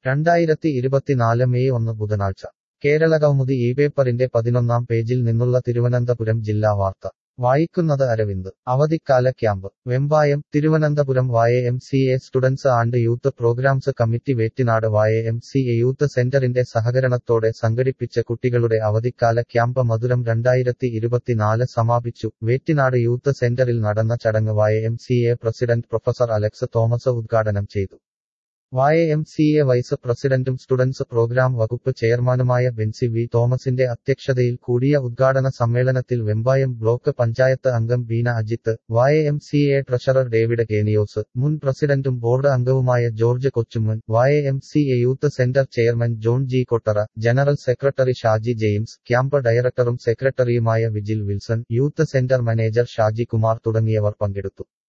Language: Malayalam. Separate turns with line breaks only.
രണ്ടായിരത്തി ഇരുപത്തിനാല് മെയ് ഒന്ന് ബുധനാഴ്ച കേരളകൗമുദി ഈ പേപ്പറിന്റെ പതിനൊന്നാം പേജിൽ നിന്നുള്ള തിരുവനന്തപുരം ജില്ലാ വാർത്ത വായിക്കുന്നത് അരവിന്ദ് അവധിക്കാല camp Vembayam Thiruvananthapuram Y M C A students and youth programs committee Vettinad Y M C A youth സെന്ററിന്റെ സഹകരണത്തോടെ സംഘടിപ്പിച്ച കുട്ടികളുടെ അവധിക്കാല ക്യാമ്പ് മധുരം രണ്ടായിരത്തി ഇരുപത്തിനാല് സമാപിച്ചു വേറ്റിനാട് യൂത്ത് സെന്ററിൽ നടന്ന ചടങ്ങ് Y M C A president professor Alex Thomas ഉദ്ഘാടനം ചെയ്തു Y M C A vice പ്രസിഡന്റും സ്റ്റുഡൻസ് പ്രോഗ്രാം വകുപ്പ് ചെയർമാനുമായ ബെൻസി വി തോമസിന്റെ അധ്യക്ഷതയിൽ കൂടിയ ഉദ്ഘാടന സമ്മേളനത്തിൽ വെമ്പായം ബ്ലോക്ക് പഞ്ചായത്ത് അംഗം Beena Ajith Y M C A treasurer David കേനിയോസ് മുൻ പ്രസിഡന്റും ബോർഡ് അംഗവുമായ George Kochumman Y M C A youth centre chairman John G Kottara general secretary Shaji James camp ഡയറക്ടറും സെക്രട്ടറിയുമായ Vijil Wilson youth centre manager Shaji Kumar തുടങ്ങിയവർ പങ്കെടുത്തു